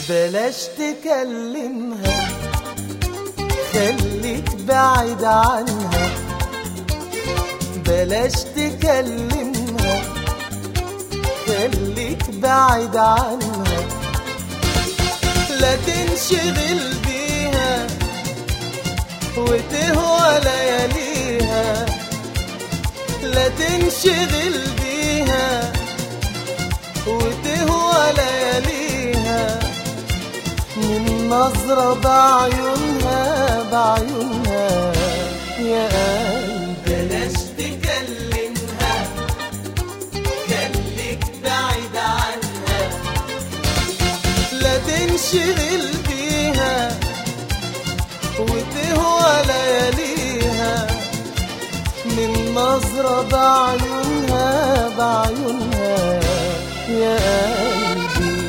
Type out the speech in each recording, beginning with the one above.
بلاش تكلمها خليك بعيد عنها بلاش تكلمها خليك بعيد عنها لا تنشغل بيها وتهوى لياليها لا تنشغل بيها وتهوى لياليها من نظرة بعيونها بعيونها يا قلبي بلاش تكلمها خليك بعيد عنها لا تنشغل بيها وتهوى لياليها من نظرة بعيونها بعيونها يا قلبي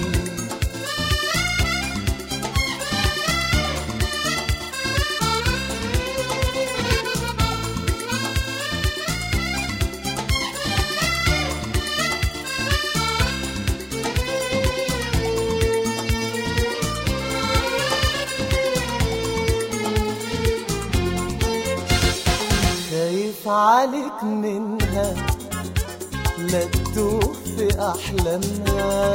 خايف عليك منها لا تتوه في أحلامها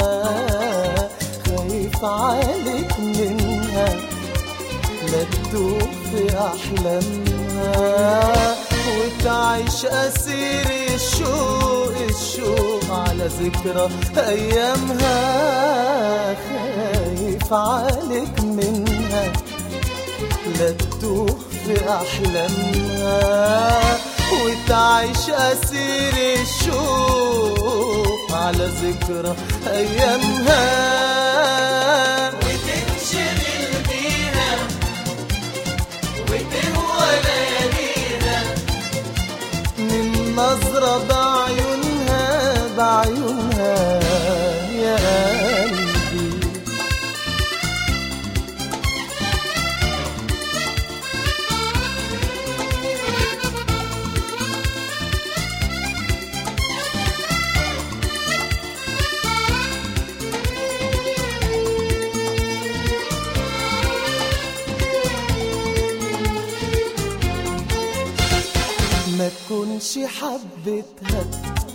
خايف عليك منها لا تتوه في أحلامها وتعيش أسير الشوق الشوق على ذكرى أيامها خايف عليك منها لا تتوه في أحلامها وتعيش أسير الشوق على ذكرى أيامها وتنشغل بيها وتهوى لياليها من نظرة بعيونها بعيونها يا قلبي ما تكونش حبتها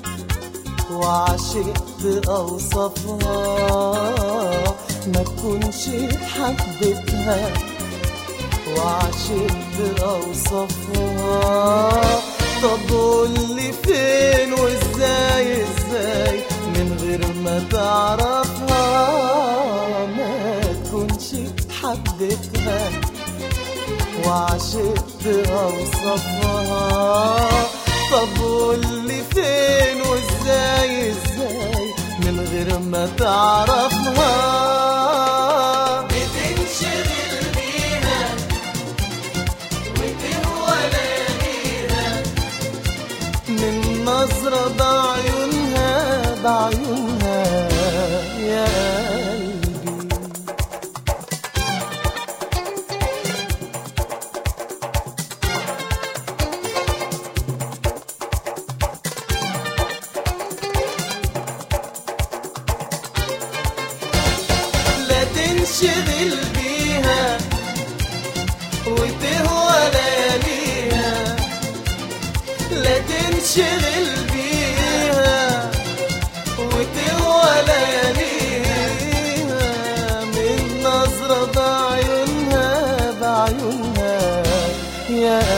وعشقت أوصافها ما تكونش حبتها وعشقت أوصافها طب قولي فين وازاي ازاي من غير ما تعرفها ما تكونش حبتها وعشقت أوصافها طب قولي فين وازاي ازاي من غير ما تعرفها بتنشغل بيها وتهوى لياليها من نظرة بعيونها بعيونها يا قلبي لا تنشغل بيها وتهوى لياليها لا تنشغل بيها وتهوى لياليها من نظرة بعيونها بعيونها يا